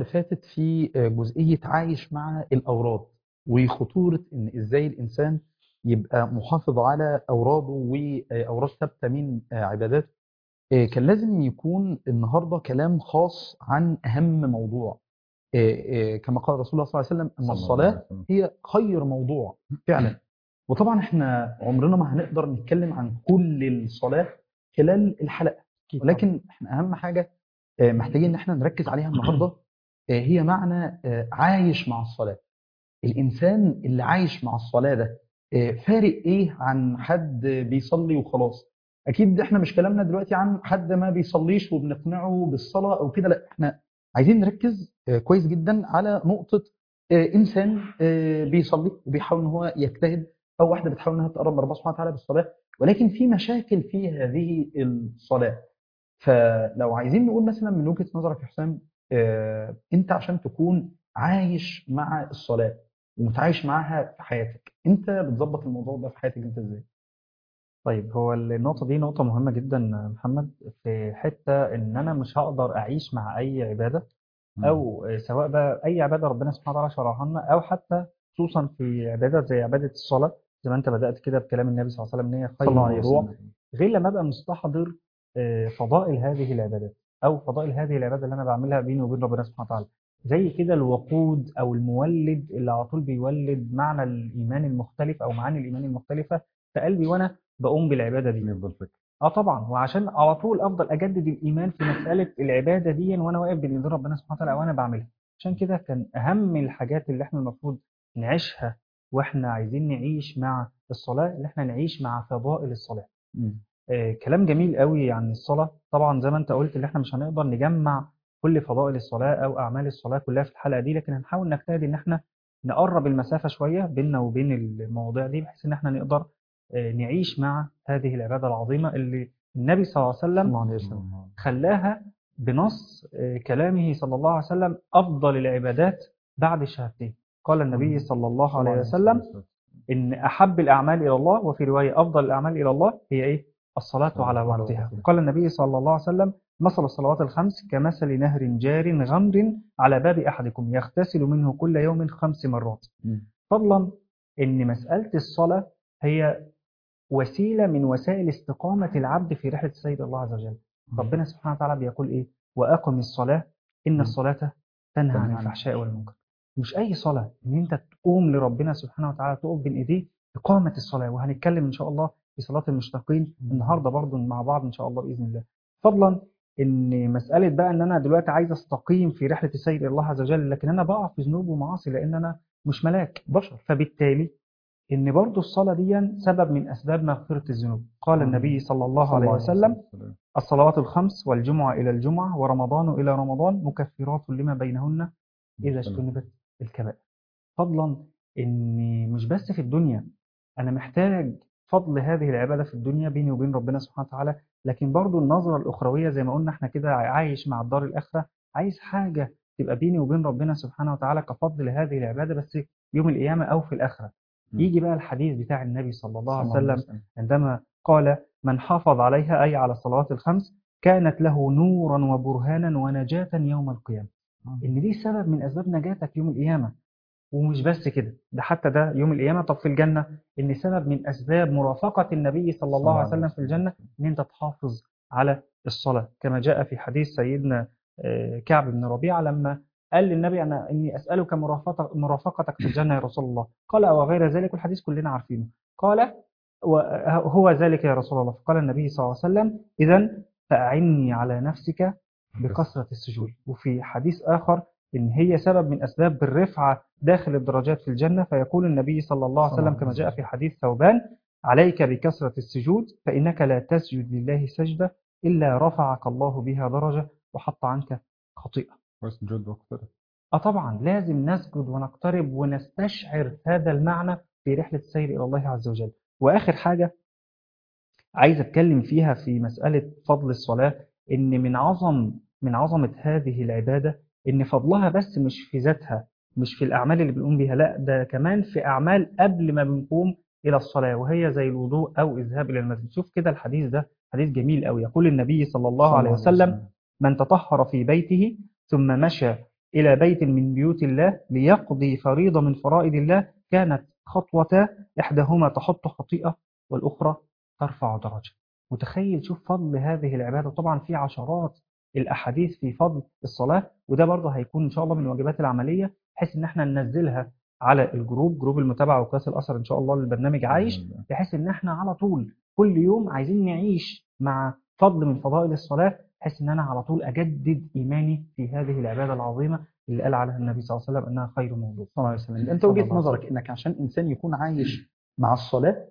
فاتت في جزئية عايش مع الأوراد وخطورة إن إزاي الإنسان يبقى محافظ على أوراده وأوراد ثابتة من عباداته كان لازم يكون النهاردة كلام خاص عن أهم موضوع كما قال رسول الله صلى الله عليه وسلم أن الصلاة هي خير موضوع فعلا وطبعا احنا عمرنا ما هنقدر نتكلم عن كل الصلاة خلال الحلقة ولكن احنا أهم حاجة محتاجين ان احنا نركز عليها النهارده هي معنى عايش مع الصلاه الانسان اللي عايش مع الصلاه ده فارق ايه عن حد بيصلي وخلاص اكيد احنا مش كلامنا دلوقتي عن حد ما بيصليش وبنقنعه بالصلاه او كده لا احنا عايزين نركز كويس جدا على نقطه انسان بيصلي وبيحاول ان هو يجتهد او واحده بتحاول انها تقرب من ربنا سبحانه وتعالى بالصلاه ولكن في مشاكل في هذه الصلاه فلو عايزين نقول مثلا من وجهة نظرك يا حسام آه، انت عشان تكون عايش مع الصلاة ومتعايش معاها في حياتك انت بتظبط الموضوع ده في حياتك انت ازاي طيب هو النقطة دي نقطة مهمة جدا محمد في حتة إن أنا مش هقدر أعيش مع أي عبادة أو سواء بقى أي عبادة ربنا سبحانه وتعالى شرعها لنا أو حتى خصوصا في عبادة زي عبادة الصلاة زي ما أنت بدأت كده بكلام النبي صلى الله عليه وسلم إن هي خير موضوع غير لما أبقى مستحضر فضائل هذه العبادات او فضائل هذه العباده اللي انا بعملها بيني وبين ربنا سبحانه وتعالى زي كده الوقود او المولد اللي على طول بيولد معنى الايمان المختلف او معاني الايمان المختلفه في قلبي وانا بقوم بالعباده دي اه طبعا وعشان على طول افضل اجدد الايمان في مساله العباده دي وانا واقف بين ايدين ربنا سبحانه وتعالى وانا بعملها عشان كده كان اهم الحاجات اللي احنا المفروض نعيشها واحنا عايزين نعيش مع الصلاه اللي احنا نعيش مع فضائل الصلاه م. آه كلام جميل قوي عن الصلاة طبعا زي ما انت قلت اللي احنا مش هنقدر نجمع كل فضائل الصلاة او اعمال الصلاة كلها في الحلقة دي لكن هنحاول نجتهد ان احنا نقرب المسافة شوية بيننا وبين المواضيع دي بحيث ان احنا نقدر آه نعيش مع هذه العبادة العظيمة اللي النبي صلى الله عليه وسلم خلاها بنص آه كلامه صلى الله عليه وسلم افضل العبادات بعد الشهادتين قال النبي صلى الله عليه وسلم ان احب الاعمال الى الله وفي رواية افضل الاعمال الى الله هي ايه الصلاة على وقتها قال النبي صلى الله عليه وسلم مثل الصلوات الخمس كمثل نهر جار غمر على باب أحدكم يغتسل منه كل يوم خمس مرات فضلا أن مسألة الصلاة هي وسيلة من وسائل استقامة العبد في رحلة السيد الله عز وجل ربنا سبحانه وتعالى بيقول إيه وأقم الصلاة إن الصلاة تنهى عن الفحشاء والمنكر مش أي صلاة إن أنت تقوم لربنا سبحانه وتعالى تقف بين إيديه إقامة الصلاة وهنتكلم إن شاء الله في صلاة المشتاقين النهاردة برضو مع بعض إن شاء الله بإذن الله فضلا إن مسألة بقى إن أنا دلوقتي عايز أستقيم في رحلة السير إلى الله عز وجل لكن أنا بقع في ذنوب ومعاصي لأن أنا مش ملاك بشر فبالتالي إن برضو الصلاة دي سبب من أسباب مغفرة الذنوب قال النبي صلى الله عليه وسلم الصلوات الخمس والجمعة إلى الجمعة ورمضان إلى رمضان مكفرات لما بينهن إذا اجتنبت الكبائر فضلا إن مش بس في الدنيا أنا محتاج فضل هذه العبادة في الدنيا بيني وبين ربنا سبحانه وتعالى لكن برضو النظرة الأخروية زي ما قلنا احنا كده عايش مع الدار الآخرة عايز حاجة تبقى بيني وبين ربنا سبحانه وتعالى كفضل هذه العبادة بس يوم القيامة أو في الآخرة يجي بقى الحديث بتاع النبي صلى الله عليه وسلم عندما قال من حافظ عليها أي على الصلوات الخمس كانت له نورا وبرهانا ونجاة يوم القيامة إن دي سبب من أسباب نجاتك يوم القيامة ومش بس كده ده حتى ده يوم القيامة طب في الجنة إن سبب من أسباب مرافقة النبي صلى الله عليه وسلم في الجنة إن أنت تحافظ على الصلاة كما جاء في حديث سيدنا كعب بن ربيعة لما قال للنبي أنا إني أسألك مرافقتك في الجنة يا رسول الله قال وغير ذلك والحديث كلنا عارفينه قال هو ذلك يا رسول الله فقال النبي صلى الله عليه وسلم إذا فأعني على نفسك بكثرة السجود وفي حديث آخر إن هي سبب من أسباب الرفعة داخل الدرجات في الجنة فيقول النبي صلى الله عليه وسلم كما جاء في حديث ثوبان عليك بكثرة السجود فإنك لا تسجد لله سجدة إلا رفعك الله بها درجة وحط عنك خطيئة واسجد واقترب اه طبعا لازم نسجد ونقترب ونستشعر هذا المعنى في رحلة السير إلى الله عز وجل وآخر حاجة عايز أتكلم فيها في مسألة فضل الصلاة إن من عظم من عظمة هذه العبادة إن فضلها بس مش في ذاتها مش في الأعمال اللي بنقوم بيها لا ده كمان في أعمال قبل ما بنقوم إلى الصلاة وهي زي الوضوء أو الذهاب إلى المسجد شوف كده الحديث ده حديث جميل قوي يقول النبي صلى الله عليه وسلم من تطهر في بيته ثم مشى إلى بيت من بيوت الله ليقضي فريضة من فرائض الله كانت خطوة إحداهما تحط خطيئة والأخرى ترفع درجة متخيل شوف فضل هذه العبادة طبعا في عشرات الأحاديث في فضل الصلاة وده برضه هيكون إن شاء الله من الواجبات العملية بحيث إن احنا ننزلها على الجروب جروب المتابعة وقياس الأثر إن شاء الله للبرنامج عايش بحيث إن احنا على طول كل يوم عايزين نعيش مع فضل من فضائل الصلاة بحيث إن أنا على طول أجدد إيماني في هذه العبادة العظيمة اللي قال عليها النبي صلى الله عليه وسلم أنها خير موضوع صلى الله عليه وسلم انت صلى وجهة الله عليه نظرك انك عشان انسان يكون عايش مع الصلاة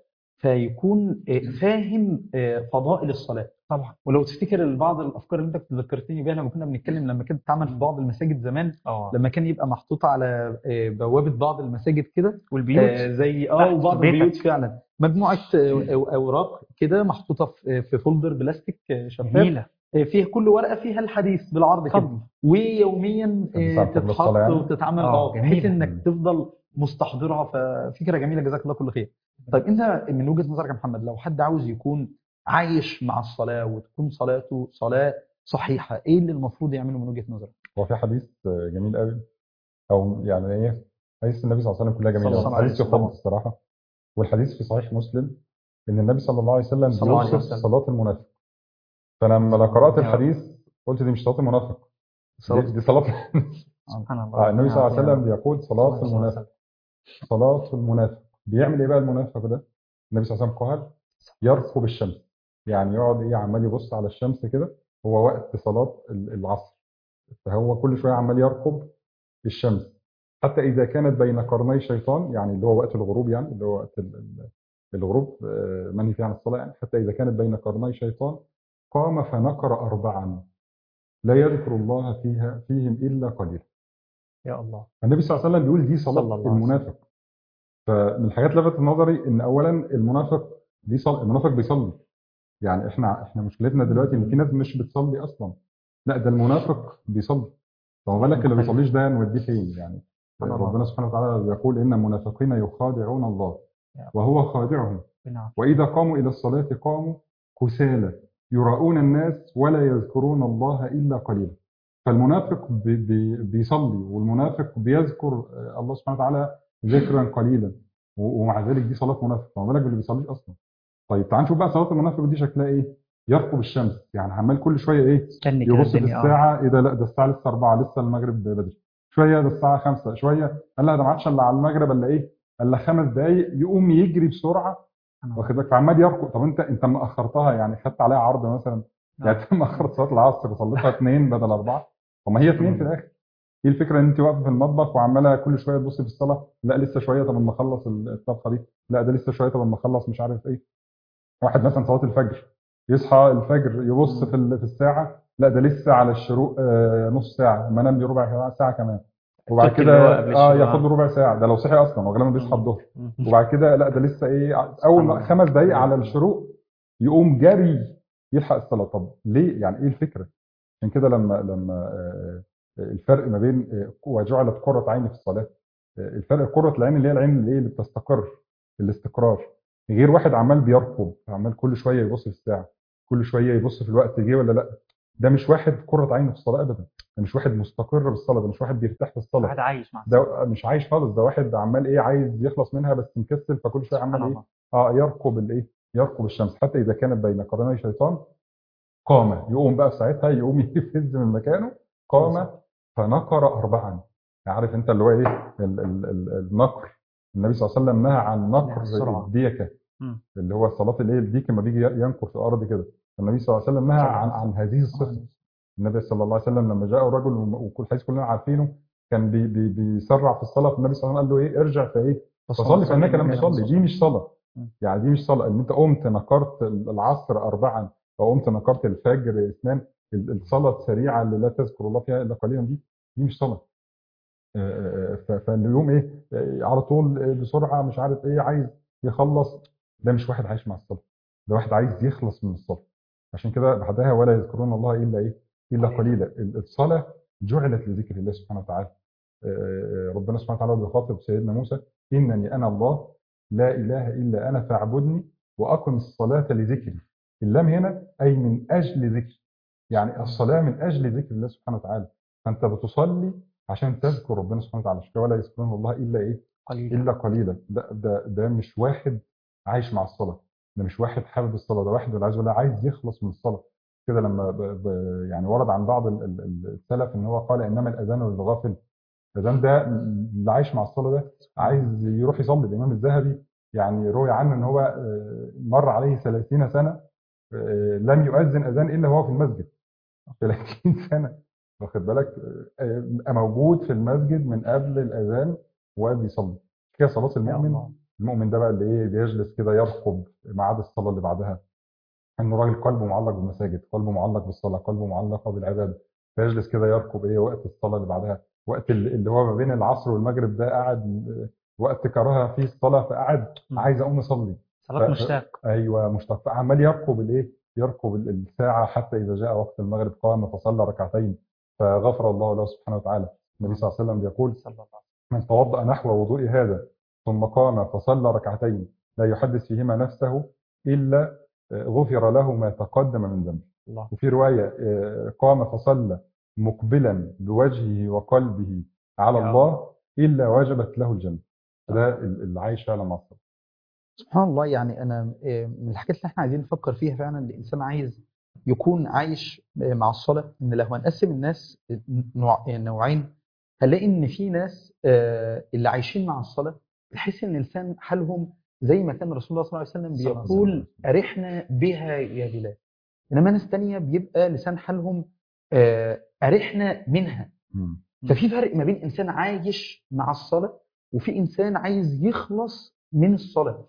فيكون آه، فاهم آه، فضائل الصلاة طبعا ولو تفتكر بعض الافكار اللي انت كنت ذكرتني بيها لما كنا بنتكلم لما كانت بتتعمل في بعض المساجد زمان اه لما كان يبقى محطوط على آه، بوابة بعض المساجد كده والبيوت آه، زي اه تحت وبعض بيتك. البيوت فعلا مجموعة آه، أو- اوراق كده محطوطة في في فولدر بلاستيك آه، شفاف جميلة آه، فيها كل ورقة فيها الحديث بالعرض كده فضل ويوميا آه، بتاع فضل تتحط الصلاة يعني؟ وتتعمل آه، اه بحيث جميلة. انك تفضل مستحضرها ففكره جميله جزاك الله كل خير. طيب انت من وجهه نظرك يا محمد لو حد عاوز يكون عايش مع الصلاه وتكون صلاته صلاه صحيحه ايه اللي المفروض يعمله من وجهه نظرك؟ هو في حديث آه، جميل قوي او يعني ايه حديث النبي صلى الله عليه وسلم كلها جميله صلى الله عليه حديث وسلم. يفضل الصراحه والحديث في صحيح مسلم ان النبي صلى الله عليه وسلم صلى الله عليه بيوصف وسلم. صلاه المنافق فلما أنا قرات يا الحديث قلت دي مش صلاه المنافق صلاة- دي, دي صلاه سبحان الله آه، النبي صلى الله عليه نعم. وسلم بيقول صلاه المنافق صلاه المنافق بيعمل ايه بقى المنافق ده النبي صلى الله عليه وسلم قال يرقب الشمس يعني يقعد ايه عمال يبص على الشمس كده هو وقت صلاه ال- العصر فهو كل شويه عمال يرقب الشمس حتى اذا كانت بين قرني شيطان يعني اللي هو وقت الغروب يعني اللي هو وقت ال- ال- الغروب آه، منهي فيه عن الصلاه يعني حتى اذا كانت بين قرني شيطان قام فنقر اربعا لا يذكر الله فيها فيهم الا قليلا يا الله النبي صلى الله عليه وسلم بيقول دي صلى صلاه الله عليه وسلم. المنافق فمن الحاجات اللي لفتت نظري ان اولا المنافق دي صل... المنافق بيصلي يعني احنا احنا مشكلتنا دلوقتي ان في ناس مش بتصلي اصلا لا ده المنافق بيصلي فما بالك اللي ما مختلف. بيصليش ده نوديه فين يعني سبحان الله. ربنا سبحانه وتعالى بيقول ان المنافقين يخادعون الله يا. وهو خادعهم نعم واذا قاموا الى الصلاه قاموا كسالى يراؤون الناس ولا يذكرون الله الا قليلا فالمنافق بي بي بيصلي والمنافق بيذكر آه، الله سبحانه وتعالى ذكرا قليلا و- ومع ذلك دي صلاه منافق فما بالك باللي بيصليش اصلا طيب تعال نشوف بقى صلاه المنافق دي شكلها ايه يرقب الشمس يعني عمال كل شويه ايه استني كده يبص في الدنيا اه الساعه ايه ده لا ده الساعه لسه 4 لسه المغرب بدري شويه ده الساعه 5 شويه قال لا ده ما عادش الا على المغرب الا ايه الا خمس دقائق يقوم يجري بسرعه سبحان الله. واخد بالك فعمال يركض طب انت انت ما اخرتها يعني خدت عليها عرض مثلا يعني انت ما اخرت صلاه العصر وصليتها اثنين بدل اربعه طب ما هي اثنين في الاخر ايه الفكره ان انت واقفه في المطبخ وعماله كل شويه تبصي في الصلاه لا لسه شويه طب اما اخلص الطبخه دي لا ده لسه شويه طب اما اخلص مش عارف ايه واحد مثلا صلاه الفجر يصحى الفجر يبص في ال- في الساعه لا ده لسه على الشروق آه، نص ساعه ما انام لي ربع ساعه ساعة كمان وبعد التك اللي هو كده قبل اه الشروق. ياخد له ربع ساعه ده لو صحي اصلا هو غالبا بيصحى مم. الظهر مم. وبعد كده لا ده لسه ايه اول ما الله. خمس دقايق على الشروق يقوم جري يلحق الصلاه طب ليه يعني ايه الفكره عشان كده لما لما آه، آه، الفرق ما بين آه، وجعلت قره عين في الصلاه آه، الفرق قره العين اللي هي العين اللي ايه اللي بتستقر الاستقرار غير واحد عمال بيركض عمال كل شويه يبص في الساعه كل شويه يبص في الوقت جه ولا لا ده مش واحد قره عين في الصلاه ابدا ده مش واحد مستقر بالصلاه ده مش واحد بيرتاح في الصلاه واحد عايش مع ده مش عايش خالص ده واحد عمال ايه عايز يخلص منها بس مكسل فكل شويه عمال سبحان ايه الله اه يرقب الايه يرقب الشمس حتى اذا كانت بين قرني شيطان قام يقوم بقى في ساعتها يقوم يفز من مكانه قام فنقر اربعا عارف انت اللي هو ايه ال ال ال النقر النبي صلى الله عليه وسلم نهى عن نقر السرعة. الديكه مم. اللي هو صلاه الايه الديك لما بيجي ينقر في الارض كده النبي صلى الله عليه وسلم نهى صلى الله عن عليه عن هذه الصفه النبي صلى الله عليه وسلم لما جاء رجل وكل حديث كلنا عارفينه كان بي بي بيسرع في الصلاه فالنبي صلى الله عليه وسلم قال له ايه ارجع فايه فصلي فانك لم تصلي دي مش صلاه مم. يعني دي مش صلاه ان انت قمت نقرت العصر اربعا او قمت نقرت الفجر اثنان ال- الصلاه السريعه اللي لا تذكر الله فيها الا قليلا دي دي مش صلاه آه، آه، ف- فاليوم ايه آه، على طول آه، بسرعه مش عارف ايه عايز يخلص ده مش واحد عايش مع الصلاه ده واحد عايز يخلص من الصلاه عشان كده بعدها ولا يذكرون الله الا ايه الا قليلا. قليلا ال- الصلاه جعلت لذكر الله سبحانه وتعالى آه، ربنا سبحانه وتعالى بيخاطب سيدنا موسى انني انا الله لا اله الا انا فاعبدني واقم الصلاه لذكري اللام هنا اي من اجل ذكري يعني الصلاه من اجل ذكر الله سبحانه وتعالى فانت بتصلي عشان تذكر ربنا سبحانه وتعالى عشان كده ولا يذكرون الله الا ايه قليل الا قليلا ده ده ده مش واحد عايش مع الصلاه ده مش واحد حابب الصلاه ده واحد والعياذ بالله عايز يخلص من الصلاه كده لما ب ب يعني ورد عن بعض ال- ال- ال- السلف ان هو قال انما الاذان للغافل الاذان ده اللي عايش مع الصلاه ده عايز يروح يصلي الامام الذهبي يعني روي عنه ان هو آه، مر عليه 30 سنه آه، لم يؤذن اذان الا وهو في المسجد 30 سنه واخد بالك آه، آه، موجود في المسجد من قبل الاذان وبيصلي كده صلاه يا المؤمن الله المؤمن ده بقى اللي ايه بيجلس كده يرقب ميعاد الصلاه اللي بعدها انه راجل قلبه معلق بالمساجد قلبه معلق بالصلاه قلبه معلق بالعباده فيجلس كده يرقب ايه وقت الصلاه اللي بعدها وقت اللي اللي هو ما بين العصر والمغرب ده قاعد آه، وقت كراهه فيه الصلاه فقعد مم. عايز اقوم اصلي صلاة ف- مشتاق ايوه مشتاق فعمال يرقب الايه يرقب ال- الساعه حتى اذا جاء وقت المغرب قام فصلى ركعتين فغفر الله له سبحانه وتعالى النبي صلى الله عليه وسلم بيقول صلى الله عليه من توضأ نحو وضوء هذا ثم قام فصلى ركعتين لا يحدث فيهما نفسه إلا آه، غفر له ما تقدم من ذنبه الله وفي رواية آه، قام فصلى مقبلا بوجهه وقلبه على يا الله إلا وجبت له الجنة ده ال- اللي عايش فعلا مع الصلاة سبحان الله يعني انا آه، من الحاجات اللي احنا عايزين نفكر فيها فعلا الانسان عايز يكون عايش آه، مع الصلاه ان لو هنقسم الناس نوع نوعين هنلاقي ان في ناس آه، اللي عايشين مع الصلاه تحس ان لسان حالهم زي ما كان رسول الله صلى الله عليه وسلم صلى الله عليه بيقول ارحنا بها يا بلال انما ناس تانية بيبقى لسان حالهم آه، ارحنا منها مم. ففي فرق ما بين انسان عايش مع الصلاه وفي انسان عايز يخلص من الصلاه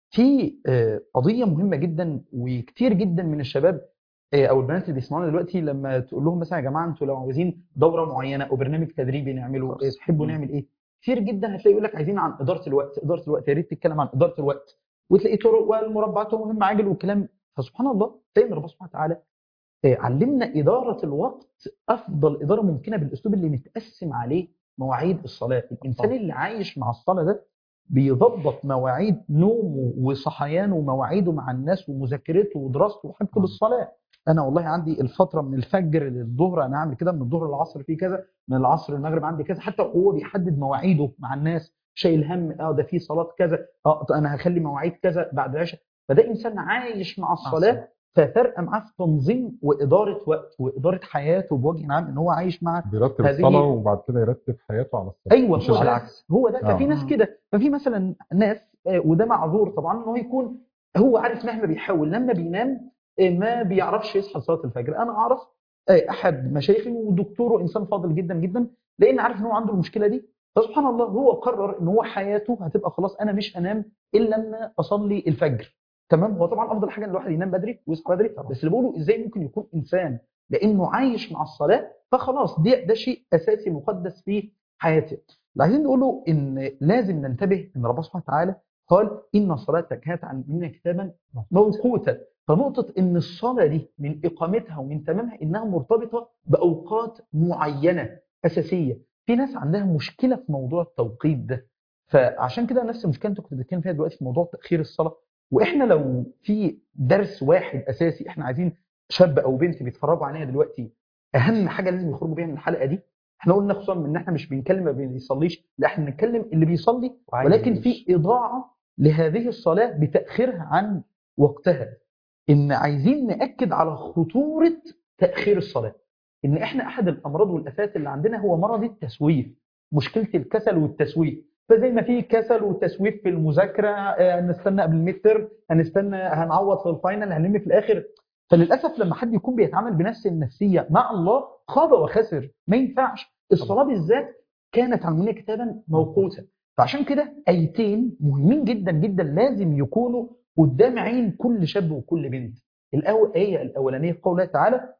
في آه، قضيه مهمه جدا وكتير جدا من الشباب آه، او البنات اللي بيسمعونا دلوقتي لما تقول لهم مثلا يا جماعه انتوا لو عاوزين دوره معينه او برنامج تدريبي نعمله آه، تحبوا مم. نعمل ايه كتير جدا هتلاقي يقول لك عايزين عن اداره الوقت اداره الوقت يا ريت تتكلم عن اداره الوقت وتلاقي طرق والمربعات ومهم عاجل والكلام فسبحان الله تلاقي ان ربنا سبحانه وتعالى آه، علمنا إدارة الوقت أفضل إدارة ممكنة بالأسلوب اللي متقسم عليه مواعيد الصلاة الإنسان طبعا. اللي عايش مع الصلاة ده بيضبط مواعيد نومه وصحيانه ومواعيده مع الناس ومذاكرته ودراسته وحاجته آه. بالصلاة أنا والله عندي الفترة من الفجر للظهر أنا هعمل كده من الظهر للعصر في كذا من العصر للمغرب عندي كذا حتى هو بيحدد مواعيده مع الناس شايل هم اه ده في صلاة كذا اه طب أنا هخلي مواعيد كذا بعد العشاء فده إنسان عايش مع الصلاة ففرق معاه في تنظيم واداره وقت واداره حياته بوجه عام ان هو عايش مع بيرتب هذه- الصلاة وبعد كده يرتب حياته على الصلاة ايوه مش هو العكس. ده العكس. هو ده آه. ففي ناس مم. كده ففي مثلا ناس آه، وده معذور طبعا ان هو يكون هو عارف مهما بيحاول لما بينام آه، ما بيعرفش يصحى لصلاه الفجر انا اعرف آه، احد مشايخي ودكتوره انسان فاضل جدا جدا لان عارف ان هو عنده المشكله دي فسبحان الله هو قرر ان هو حياته هتبقى خلاص انا مش هنام الا لما اصلي الفجر تمام هو طبعا افضل حاجه ان الواحد ينام بدري ويصحى بدري طبعا. بس اللي بقوله ازاي ممكن يكون انسان لانه عايش مع الصلاه فخلاص ده ده شيء اساسي مقدس في حياته اللي عايزين نقوله ان لازم ننتبه ان ربنا سبحانه وتعالى قال ان صلاتك كانت عن المؤمنين كتابا موقوتا فنقطه ان الصلاه دي من اقامتها ومن تمامها انها مرتبطه باوقات معينه اساسيه في ناس عندها مشكله في موضوع التوقيت ده فعشان كده نفس المشكله انت كنت بتتكلم فيها دلوقتي في موضوع تاخير الصلاه واحنا لو في درس واحد اساسي احنا عايزين شاب او بنت بيتفرجوا علينا دلوقتي اهم حاجه لازم يخرجوا بيها من الحلقه دي احنا قلنا خصوصا ان احنا مش بنتكلم ما بيصليش لا احنا بنتكلم اللي بيصلي وعايز ولكن يعيش. في اضاعه لهذه الصلاه بتاخيرها عن وقتها ان عايزين ناكد على خطوره تاخير الصلاه ان احنا احد الامراض والافات اللي عندنا هو مرض التسويف مشكله الكسل والتسويف فزي ما في كسل وتسويف في المذاكره آه، هنستنى قبل الميد ترم هنستنى هنعوض في الفاينل هنلم في الاخر فللاسف لما حد يكون بيتعامل بنفس النفسيه مع الله خاب وخسر ما ينفعش الصلاه بالذات كانت على المؤمنين كتابا موقوتا فعشان كده ايتين مهمين جدا جدا لازم يكونوا قدام عين كل شاب وكل بنت الأول آية الأولانية قول الله تعالى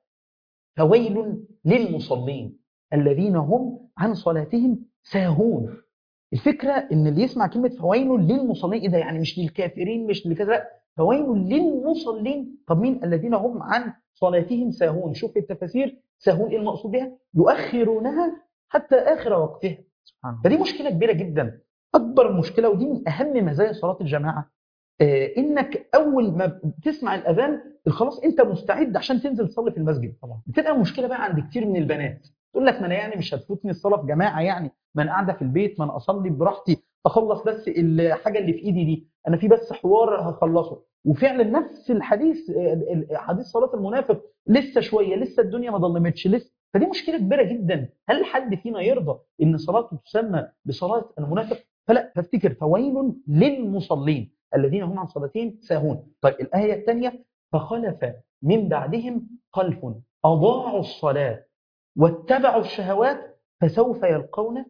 فويل للمصلين الذين هم عن صلاتهم ساهون الفكرة ان اللي يسمع كلمة فويل للمصلين ايه ده يعني مش للكافرين مش لكذا لا، فويل للمصلين طب مين الذين هم عن صلاتهم ساهون شوف التفاسير ساهون ايه المقصود بها يؤخرونها حتى اخر وقتها سبحان الله فدي مشكله كبيره جدا اكبر مشكله ودي من اهم مزايا صلاه الجماعه آه، انك اول ما بتسمع الاذان خلاص انت مستعد عشان تنزل تصلي في المسجد طبعا بتبقى مشكله بقى عند كتير من البنات تقول لك ما انا يعني مش هتفوتني الصلاه في جماعه يعني ما انا قاعده في البيت ما انا اصلي براحتي اخلص بس الحاجه اللي في ايدي دي انا في بس حوار هخلصه وفعلا نفس الحديث ال- ال- حديث صلاه المنافق لسه شويه لسه الدنيا ما ظلمتش لسه فدي مشكله كبيره جدا هل حد فينا يرضى ان صلاته تسمى بصلاه المنافق فلا تفتكر فويل للمصلين الذين هم عن صلاتهم ساهون طيب الايه الثانيه فخلف من بعدهم خلف اضاعوا الصلاه واتبعوا الشهوات فسوف يلقون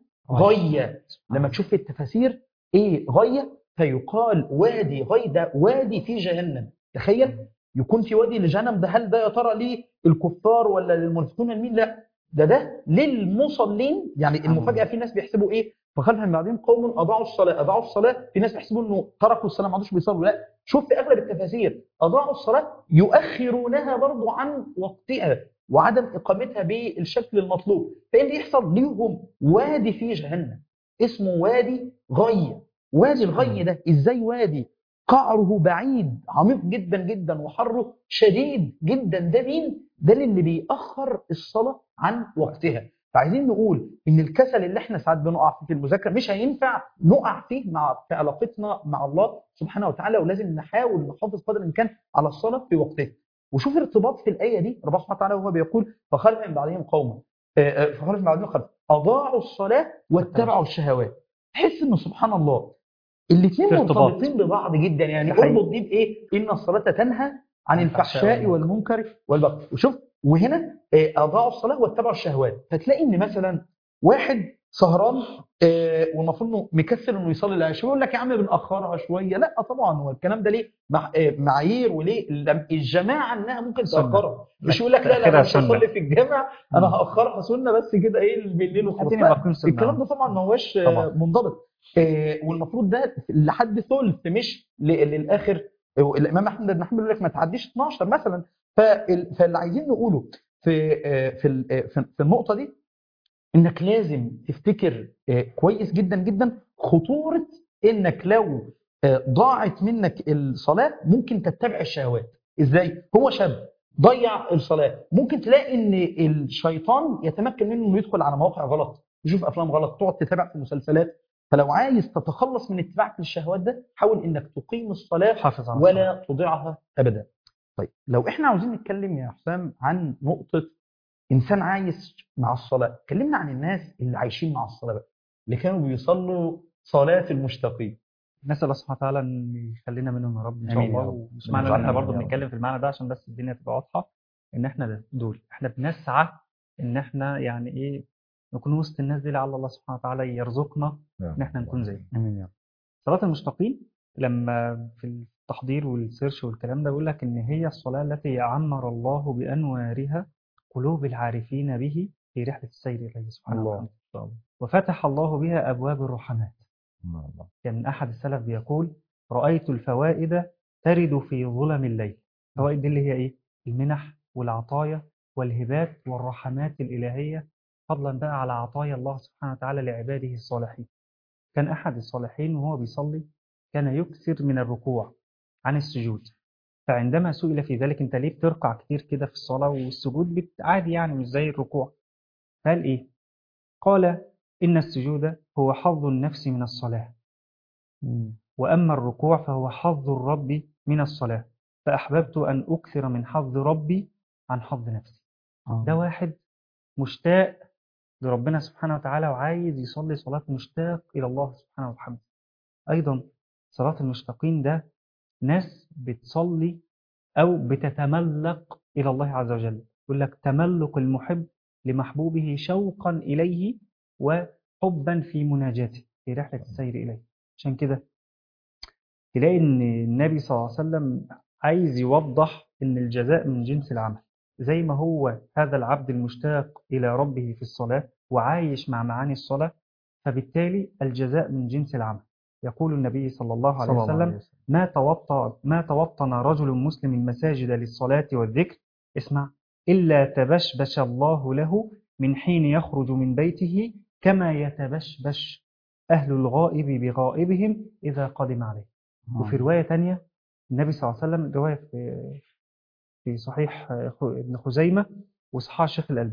غيا لما تشوف في التفاسير ايه غية فيقال وادي غي ده وادي في جهنم تخيل يكون في وادي لجهنم ده هل ده يا ترى للكفار ولا للمنافقون لمين لا ده ده للمصلين يعني المفاجاه في ناس بيحسبوا ايه فخلف من بعدهم قوم اضاعوا الصلاه اضاعوا الصلاه في ناس بيحسبوا انه تركوا الصلاه ما عادوش بيصلوا لا شوف في اغلب التفاسير اضاعوا الصلاه يؤخرونها برضو عن وقتها وعدم اقامتها بالشكل المطلوب فايه اللي يحصل ليهم وادي في جهنم اسمه وادي غي وادي الغي ده ازاي وادي قعره بعيد عميق جدا جدا وحره شديد جدا ده مين ده اللي بيأخر الصلاة عن وقتها فعايزين نقول ان الكسل اللي احنا ساعات بنقع فيه في المذاكره مش هينفع نقع فيه مع في علاقتنا مع الله سبحانه وتعالى ولازم نحاول نحافظ قدر الامكان على الصلاه في وقتها وشوف ارتباط في الايه دي ربنا سبحانه وتعالى وهو بيقول فخلف من بعدهم قوما آه، آه، فخلف من بعدهم خلف اضاعوا الصلاه واتبعوا الشهوات تحس انه سبحان الله الاثنين في ارتباط. مرتبطين ببعض جدا يعني ده حقيقي. اربط دي بايه ان الصلاه تنهى عن عن الفحشاء الفحشاء والمنكر والبغي وشوف وهنا آه، اضاعوا الصلاه واتبعوا الشهوات فتلاقي ان مثلا واحد سهران آه، والمفروض انه مكسل انه يصلي العشاء يقول لك يا عم بنأخرها شويه لا طبعا هو الكلام ده ليه مع- آه، معايير وليه لم- الجماعه انها ممكن سنة. تأخرها مش يقول لك لا لا تأخيرها انا مش سنة. هصلي في الجامع انا هأخرها سنه بس كده ايه بالليل وخلاص الدنيا لا، بتكون سنة. الكلام ده طبعا ما هوش آه، طبعا. منضبط آه، والمفروض ده لحد ثلث مش ل- للاخر آه، الامام احمد بن حنبل يقول لك ما تعديش 12 مثلا فال- فاللي عايزين نقوله في آه، في ال- آه، في في النقطه دي انك لازم تفتكر آه، كويس جدا جدا خطوره انك لو آه، ضاعت منك الصلاه ممكن تتبع الشهوات ازاي هو شاب ضيع الصلاه ممكن تلاقي ان الشيطان يتمكن منه انه يدخل على مواقع غلط يشوف افلام غلط تقعد تتابع في مسلسلات فلو عايز تتخلص من اتباعك للشهوات ده حاول انك تقيم الصلاه حافظ على الصلاة. ولا تضيعها ابدا طيب لو احنا عاوزين نتكلم يا حسام عن نقطه انسان عايش مع الصلاه كلمنا عن الناس اللي عايشين مع الصلاه بقى اللي كانوا بيصلوا صلاه المشتاقين نسأل الله سبحانه وتعالى ان يخلينا منهم يا رب ان شاء آمين يا الله رب. ومش معنى ان ونجعلنا احنا منهم برضه يا رب. بنتكلم في المعنى ده عشان بس الدنيا تبقى واضحه ان احنا ده- دول احنا بنسعى ان احنا يعني ايه نكون وسط الناس دي لعل الله سبحانه وتعالى يرزقنا ان احنا نكون زيهم امين يا رب صلاة المشتاقين لما في التحضير والسيرش والكلام ده بيقول لك ان هي الصلاة التي عمر الله بانوارها قلوب العارفين به في رحلة السير اليه سبحانه الله. وتعالى وفتح الله بها ابواب الرحمات الله. كان أحد السلف بيقول رأيت الفوائد ترد في ظلم الليل الفوائد دي اللي هي إيه؟ المنح والعطايا والهبات والرحمات الإلهية فضلا بقى على عطايا الله سبحانه وتعالى لعباده الصالحين كان أحد الصالحين وهو بيصلي كان يكثر من الركوع عن السجود فعندما سئل في ذلك أنت ليه بتركع كتير كده في الصلاة والسجود بت- عادي يعني مش زي الركوع قال إيه؟ قال إن السجود هو حظ النفس من الصلاة وأما الركوع فهو حظ الرب من الصلاة فأحببت أن أكثر من حظ ربي عن حظ نفسي ده واحد مشتاق لربنا سبحانه وتعالى وعايز يصلي صلاة مشتاق إلى الله سبحانه وتعالى أيضا صلاة المشتاقين ده ناس بتصلي أو بتتملق إلى الله عز وجل يقول لك تملق المحب لمحبوبه شوقا إليه وحبا في مناجاته في رحلة السير إليه عشان كده تلاقي ان النبي صلى الله عليه وسلم عايز يوضح ان الجزاء من جنس العمل زي ما هو هذا العبد المشتاق الى ربه في الصلاه وعايش مع معاني الصلاه فبالتالي الجزاء من جنس العمل يقول النبي صلى الله عليه صلى الله عليه وسلم وسلم ما توطن ما توطن رجل مسلم المساجد للصلاه والذكر اسمع الا تبشبش الله له من حين يخرج من بيته كما يتبشبش اهل الغائب بغائبهم اذا قدم عليه وفي رواية تانية النبي صلى الله عليه وسلم رواية في في صحيح ابن خزيمة وصحاح الشيخ الألباني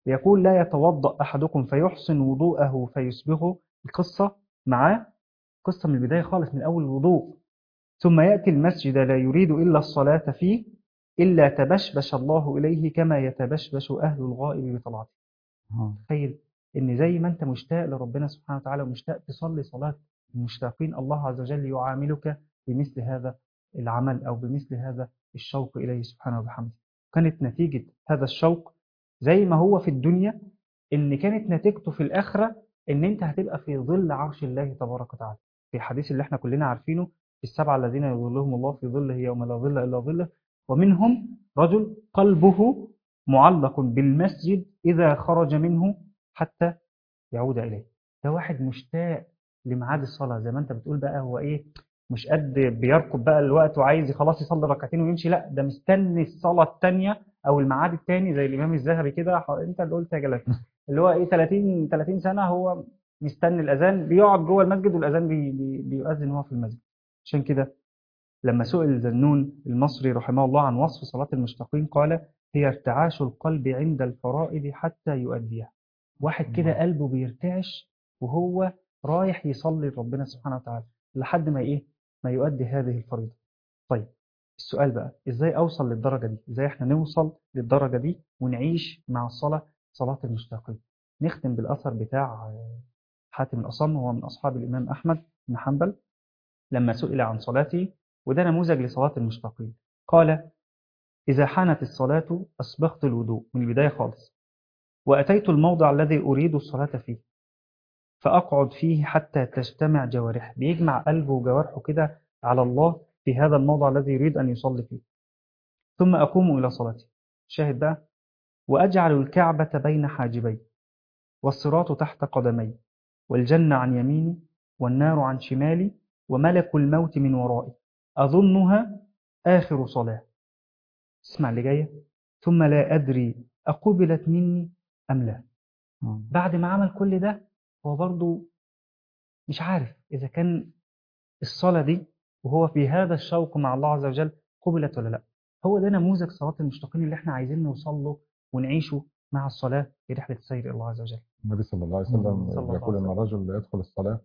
يقول لا يتوضأ أحدكم فيحسن وضوءه فيسبغه القصة معاه قصة من البداية خالص من أول الوضوء ثم يأتي المسجد لا يريد إلا الصلاة فيه إلا تبشبش الله إليه كما يتبشبش أهل الغائب بطلعته آه. تخيل إن زي ما أنت مشتاق لربنا سبحانه وتعالى ومشتاق تصلي صلاة المشتاقين الله عز وجل يعاملك بمثل هذا العمل أو بمثل هذا الشوق إليه سبحانه وبحمده كانت نتيجة هذا الشوق زي ما هو في الدنيا إن كانت نتيجته في الآخرة إن أنت هتبقى في ظل عرش الله تبارك وتعالى في الحديث اللي احنا كلنا عارفينه السبعة الذين يظلهم الله في ظله يوم لا ظل إلا ظله ومنهم رجل قلبه معلق بالمسجد إذا خرج منه حتى يعود إليه ده واحد مشتاق لميعاد الصلاة زي ما أنت بتقول بقى هو إيه مش قد بيركض بقى الوقت وعايز خلاص يصلي ركعتين ويمشي لا ده مستني الصلاة الثانية أو الميعاد الثاني زي الإمام الذهبي كده ح- أنت اللي قلت يا جلال اللي هو إيه 30 30 سنة هو مستني الأذان بيقعد جوه المسجد والأذان بي بي بيؤذن هو في المسجد عشان كده لما سئل ذنون المصري رحمه الله عن وصف صلاة المشتاقين قال هي ارتعاش القلب عند الفرائض حتى يؤديها واحد كده قلبه بيرتعش وهو رايح يصلي لربنا سبحانه وتعالى لحد ما ايه ما يؤدي هذه الفريضة طيب السؤال بقى ازاي اوصل للدرجة دي ازاي احنا نوصل للدرجة دي ونعيش مع الصلاة صلاة المشتاقين نختم بالأثر بتاع آه، حاتم الأصم هو من أصحاب الإمام أحمد بن حنبل لما سئل عن صلاته وده نموذج لصلاة المشتاقين قال إذا حانت الصلاة أسبغت الوضوء من البداية خالص وأتيت الموضع الذي أريد الصلاة فيه فأقعد فيه حتى تجتمع جوارحه بيجمع قلبه وجوارحه كده على الله في هذا الموضع الذي يريد أن يصلي فيه ثم أقوم إلى صلاتي شاهد بقى وأجعل الكعبة بين حاجبي والصراط تحت قدمي والجنة عن يميني والنار عن شمالي وملك الموت من ورائي أظنها آخر صلاة اسمع اللي جاية ثم لا أدري أقبلت مني أم لا آه. بعد ما عمل كل ده هو برضو مش عارف إذا كان الصلاة دي وهو في هذا الشوق مع الله عز وجل قبلت ولا لا هو ده نموذج صلاة المشتاقين اللي احنا عايزين نوصل له ونعيشه مع الصلاة في رحلة السير إلى الله عز وجل النبي صلى الله عليه صلى وسلم الله يقول عليه ان وسلم. الرجل لا يدخل الصلاه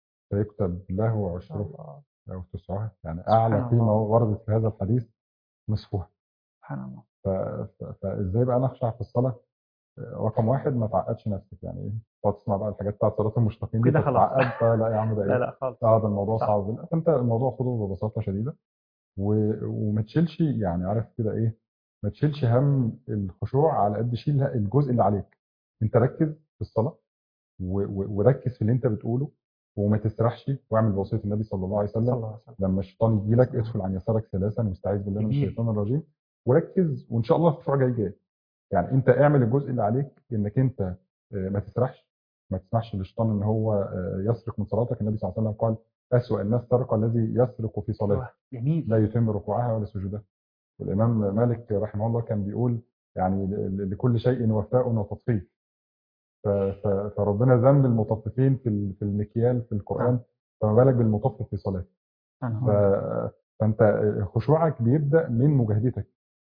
فيكتب له عشرها الله او تسعها يعني اعلى سبحان قيمه الله. وردت في هذا الحديث نصفها سبحان الله ف- ف- فازاي بقى نخشع في الصلاه رقم واحد ما تعقدش نفسك يعني ايه تقعد تسمع بقى الحاجات بتاعت صلاه المشتاقين دي كده خلاص. تتعقد فلا يا عم ده لا ايه لا خالص اه ده الموضوع صح. صعب لا انت الموضوع خده ببساطه شديده و... وما تشيلش يعني عارف كده ايه ما تشيلش هم الخشوع على قد شيل الجزء اللي عليك انت ركز في الصلاه و... و... وركز في اللي انت بتقوله وما تسرحش واعمل بوصيه النبي صلى الله عليه وسلم صلى الله عليه وسلم لما الشيطان يجي لك ادخل عن يسارك ثلاثا واستعيذ بالله من جميل. الشيطان الرجيم وركز وان شاء الله الخشوع جاي جاي يعني انت اعمل الجزء اللي عليك انك انت آه، ما تسرحش ما تسمحش للشيطان ان هو آه، يسرق من صلاتك النبي صلى الله عليه وسلم قال اسوأ الناس سرق الذي يسرق في صلاته أيوة. جميل لا يتم ركوعها ولا سجودها والامام مالك رحمه الله كان بيقول يعني ل- ل- لكل شيء وفاء وتطفيف ف- ف- فربنا ذم المطففين في ال- في المكيال في القران فما بالك بالمطفف في صلاته سبحان ف... الله. فانت خشوعك بيبدا من مجاهدتك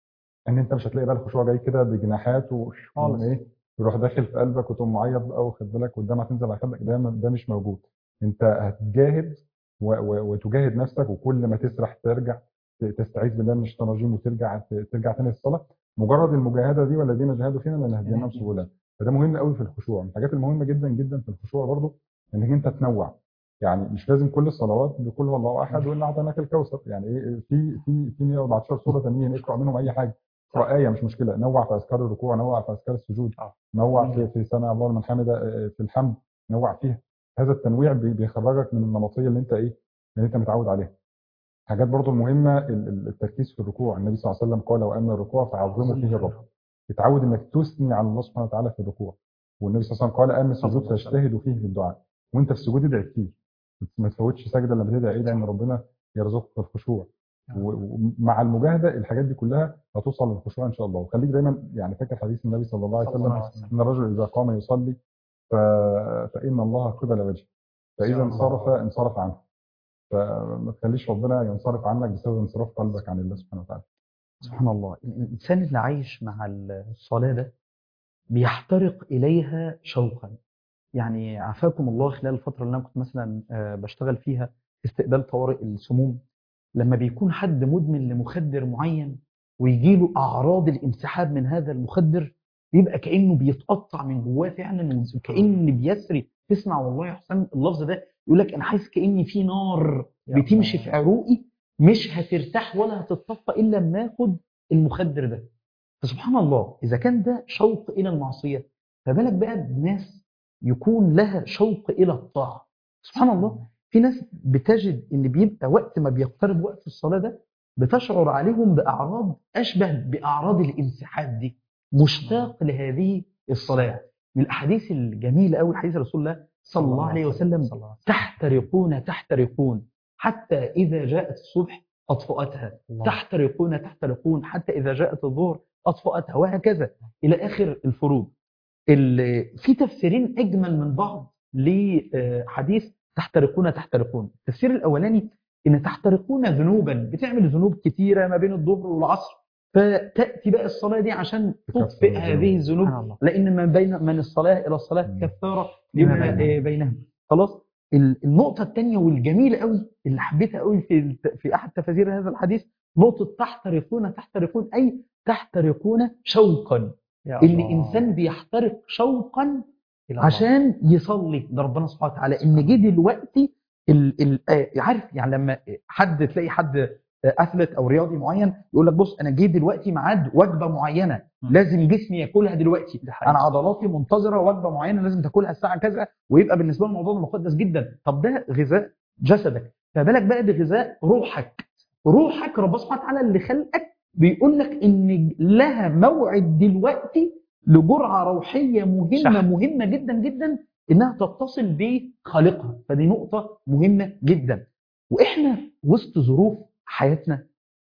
ان انت مش هتلاقي بقى الخشوع جاي كده بجناحات و- خالص. ايه يروح داخل في قلبك وتقوم معيط بقى واخد بالك والدمعه تنزل على خدك ده ده مش موجود انت هتجاهد و... و... وتجاهد نفسك وكل ما تسرح ترجع ت- تستعيذ بالله من الشيطان الرجيم وترجع ت- ترجع تاني للصلاه مجرد المجاهده دي والذين جاهدوا فينا لنهدينهم سبلنا فده مهم قوي في الخشوع من الحاجات المهمه جدا جدا في الخشوع برضه انك انت تنوع يعني مش لازم كل الصلوات بكل هو الله احد وان اعطيناك الكوثر يعني ايه في في في 114 سوره تانيين اقرا منهم اي حاجه اقرا ايه مش مشكله نوع في اذكار الركوع نوع في اذكار السجود آه. نوع في في سمع الله لمن حمده آه، في الحمد نوع فيها هذا التنويع بي- بيخرجك من النمطيه اللي انت ايه اللي انت متعود عليها حاجات برضو المهمه ال- ال- التركيز في الركوع النبي صلى الله عليه وسلم قال واما الركوع فعظموا فيه الرب اتعود انك تثني على الله سبحانه وتعالى في الركوع والنبي صلى الله عليه وسلم قال اما السجود صلى الله عليه وسلم. فاجتهدوا فيه بالدعاء وانت في السجود ادعي كتير ما تفوتش سجده لما تدعي ادعي ان ربنا يرزقك الخشوع و- ومع المجاهده الحاجات دي كلها هتوصل للخشوع ان شاء الله وخليك دايما يعني فاكر حديث النبي صلى الله عليه صلى الله وسلم عليه وسلم. ان الرجل اذا قام يصلي ف... فان الله قبل وجهه فاذا الله. انصرف انصرف عنه فما تخليش ربنا ينصرف عنك بسبب انصراف قلبك عن الله سبحانه وتعالى سبحان الله الإنسان اللي عايش مع الصلاة ده بيحترق إليها شوقا يعني عافاكم الله خلال الفترة اللي أنا كنت مثلا آه، بشتغل فيها في استقبال طوارئ السموم لما بيكون حد مدمن لمخدر معين ويجيله أعراض الانسحاب من هذا المخدر بيبقى كأنه بيتقطع من جواه فعلا وكأن بيسري تسمع والله يا حسام اللفظ ده يقول لك أنا حاسس كأني في نار يا بتمشي الله. في عروقي مش هترتاح ولا هتتصفى إلا لما آخد المخدر ده فسبحان الله إذا كان ده شوق إلى المعصية فبالك بقى بناس يكون لها شوق إلى الطاعة سبحان الله في ناس بتجد ان بيبقى وقت ما بيقترب وقت الصلاه ده بتشعر عليهم باعراض اشبه باعراض الانسحاب دي مشتاق لهذه الصلاه من الاحاديث الجميله قوي حديث رسول الله صلى الله عليه وسلم صلى الله عليه وسلم. تحترقون تحترقون حتى اذا جاءت الصبح اطفاتها الله. تحترقون تحترقون حتى اذا جاءت الظهر اطفاتها وهكذا الى اخر الفروض ال- في تفسيرين اجمل من بعض لحديث تحترقون تحترقون التفسير الاولاني ان تحترقون ذنوبا بتعمل ذنوب كتيره ما بين الظهر والعصر فتاتي بقى الصلاه دي عشان تكفر تطفئ الذنوب. هذه الذنوب سبحان الله لان من بين من الصلاه الى الصلاه مم. كفاره لما لما بينهم. آه، بينهم خلاص ال- النقطه الثانيه والجميله قوي اللي حبيتها قوي في الت- في احد تفاسير هذا الحديث نقطه تحترقون تحترقون اي تحترقون شوقا يا ان الله. انسان بيحترق شوقا إلى الله. عشان يصلي ده ربنا سبحانه وتعالى ان جه دلوقتي ال ال آه، عارف يعني لما حد تلاقي حد آه، اثلت او رياضي معين يقول لك بص انا جه دلوقتي ميعاد وجبه معينه مم. لازم جسمي ياكلها دلوقتي دي حقيقة. انا عضلاتي منتظره وجبه معينه لازم تاكلها الساعه كذا ويبقى بالنسبه له الموضوع ده مقدس جدا طب ده غذاء جسدك فبالك بقى بغذاء روحك روحك ربنا سبحانه وتعالى اللي خلقك بيقول لك ان لها موعد دلوقتي لجرعه روحيه مهمه شحن. مهمه جدا جدا انها تتصل بخالقها فدي نقطه مهمه جدا واحنا وسط ظروف حياتنا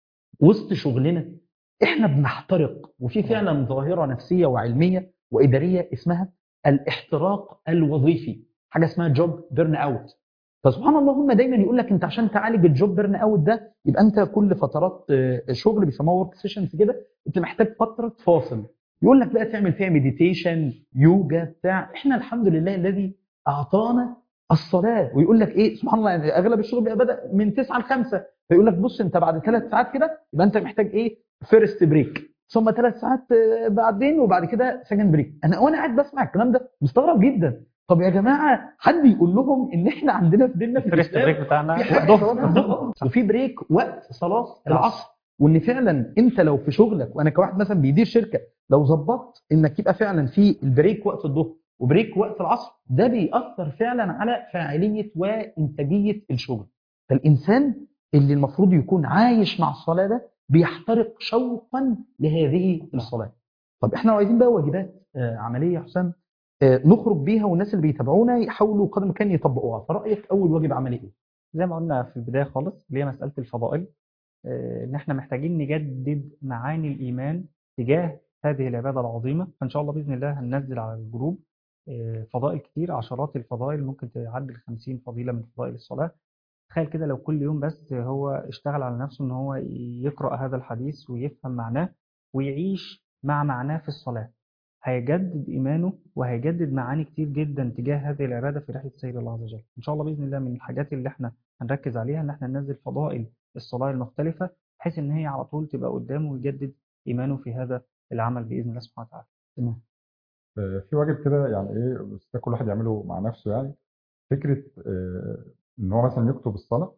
وسط شغلنا احنا بنحترق وفي فعلا ظاهره نفسيه وعلميه واداريه اسمها الاحتراق الوظيفي حاجه اسمها جوب بيرن اوت فسبحان الله هم دايما يقول لك انت عشان تعالج الجوب بيرن اوت ده يبقى انت كل فترات آه، شغل بيسموها ورك سيشنز كده انت محتاج فتره فاصل يقول لك بقى تعمل فيها مديتيشن يوجا بتاع احنا الحمد لله الذي اعطانا الصلاه ويقول لك ايه سبحان الله يعني اغلب الشغل بيبقى بدا من 9 ل 5 فيقول لك بص انت بعد ثلاث ساعات كده يبقى انت محتاج ايه فيرست بريك ثم ثلاث ساعات آه، بعدين وبعد كده سكند بريك انا وانا قاعد بسمع الكلام ده مستغرب جدا طب يا جماعه حد يقول لهم ان احنا عندنا في ديننا في الفيرست الإسلام بريك بتاعنا في حاجه الظهر. صلاة الظهر وفي بريك وقت صلاه العصر وان فعلا انت لو في شغلك وانا كواحد مثلا بيدير شركه لو ظبطت انك يبقى فعلا في البريك وقت الظهر وبريك وقت العصر ده بيأثر فعلا على فاعليه وانتاجيه الشغل فالانسان اللي المفروض يكون عايش مع الصلاه ده بيحترق شوقا لهذه الصلاه طب احنا عايزين بقى واجبات آه، عمليه يا حسام آه، نخرج بيها والناس اللي بيتابعونا يحاولوا قدر الامكان يطبقوها فرايك اول واجب عملي ايه زي ما قلنا في البداية خالص اللي هي مسألة الفضائل آه، إن إحنا محتاجين نجدد معاني الإيمان تجاه هذه العبادة العظيمة فإن شاء الله بإذن الله هننزل على الجروب آه، فضائل كتير عشرات الفضائل ممكن تعدي ال 50 فضيلة من فضائل الصلاة تخيل كده لو كل يوم بس هو اشتغل على نفسه إن هو يقرأ هذا الحديث ويفهم معناه ويعيش مع معناه في الصلاة هيجدد إيمانه وهيجدد معاني كتير جدا تجاه هذه العبادة في رحلة سير الله عز وجل إن شاء الله بإذن الله من الحاجات اللي إحنا هنركز عليها إن إحنا ننزل فضائل الصلاة المختلفة بحيث إن هي على طول تبقى قدامه ويجدد إيمانه في هذا العمل بإذن الله سبحانه وتعالى آه، في واجب كده يعني ايه بس ده كل واحد يعمله مع نفسه يعني فكره آه، ان هو مثلا يكتب الصلاه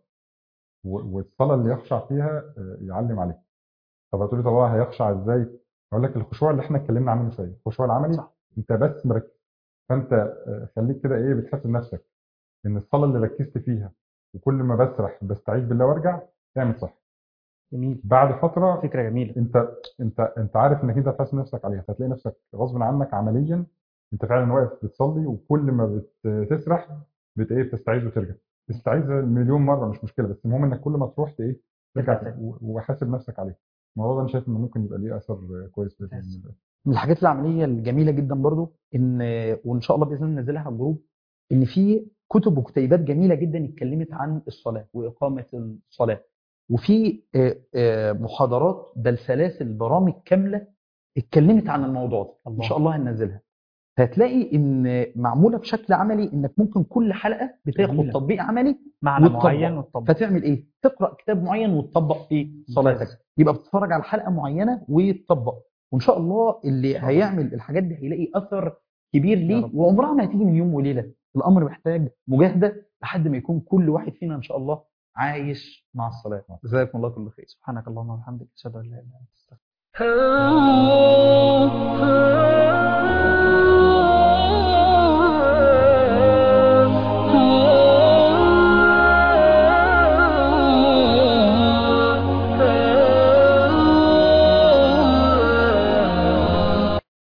و- والصلاه اللي يخشع فيها آه، يعلم عليها طب هتقولي طب هو هيخشع ازاي؟ اقول لك الخشوع اللي احنا اتكلمنا عنه من شويه الخشوع العملي صح. انت بس مركز فانت آه، خليك كده ايه بتحاسب نفسك ان الصلاه اللي ركزت فيها وكل ما بسرح بستعيذ بالله وارجع تعمل صح جميل بعد فتره فكرة جميلة انت انت انت عارف انك انت هتحاسب نفسك عليها فتلاقي نفسك غصب عنك عمليا انت فعلا واقف بتصلي وكل ما بتسرح بت ايه بتستعيذ وترجع تستعيذ مليون مره مش مشكله بس المهم انك كل ما تروح ت- ايه ترجع ترجع و- وحاسب نفسك عليه الموضوع ده انا شايف انه ممكن يبقى ليه اثر كويس باذن الله من الحاجات العمليه الجميله جدا برضو ان وان شاء الله باذن الله ننزلها على الجروب ان في كتب وكتيبات جميله جدا اتكلمت عن الصلاه واقامه الصلاه وفي آه، آه، محاضرات بل سلاسل برامج كامله اتكلمت عن الموضوع ده ان الله. شاء الله هننزلها فهتلاقي ان معموله بشكل عملي انك ممكن كل حلقه بتاخد جميلة. تطبيق عملي معنى وتطبق. معين وتطبق فتعمل ايه تقرا كتاب معين وتطبق في صلاتك ممتاز. يبقى بتتفرج على حلقه معينه وتطبق وان شاء الله اللي شاء الله. هيعمل الحاجات دي هيلاقي اثر كبير يا ليه رب. وعمرها ما هتيجي من يوم وليله الامر محتاج مجاهده لحد ما يكون كل واحد فينا ان شاء الله عايش مع الصلاه جزاكم الله كل خير سبحانك اللهم وبحمدك اشهد ان لا اله الا انت Ah, ah.